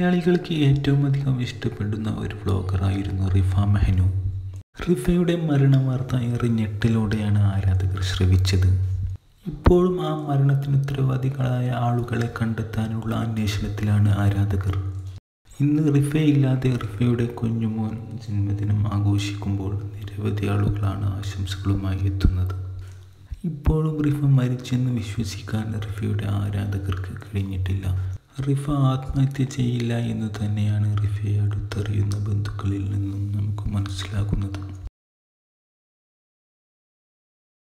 മലയാളികൾക്ക് ഏറ്റവും അധികം ഇഷ്ടപ്പെടുന്ന ഒരു വ്ളോഗറായിരുന്നു റിഫ മെഹനു റിഫയുടെ മരണ വാർത്ത ഏറെ ഞെട്ടലോടെയാണ് ആരാധകർ ശ്രവിച്ചത് ഇപ്പോഴും ആ മരണത്തിന് ഉത്തരവാദികളായ ആളുകളെ കണ്ടെത്താനുള്ള അന്വേഷണത്തിലാണ് ആരാധകർ ഇന്ന് റിഫയില്ലാതെ റിഫയുടെ കുഞ്ഞുമോൻ ജന്മദിനം ആഘോഷിക്കുമ്പോൾ നിരവധി ആളുകളാണ് ആശംസകളുമായി എത്തുന്നത് ഇപ്പോഴും റിഫ മരിച്ചെന്ന് വിശ്വസിക്കാൻ റിഫയുടെ ആരാധകർക്ക് കഴിഞ്ഞിട്ടില്ല റിഫ ആത്മഹത്യ ചെയ്യില്ല എന്ന് തന്നെയാണ് റിഫയെ അടുത്തറിയുന്ന ബന്ധുക്കളിൽ നിന്നും നമുക്ക് മനസ്സിലാകുന്നത്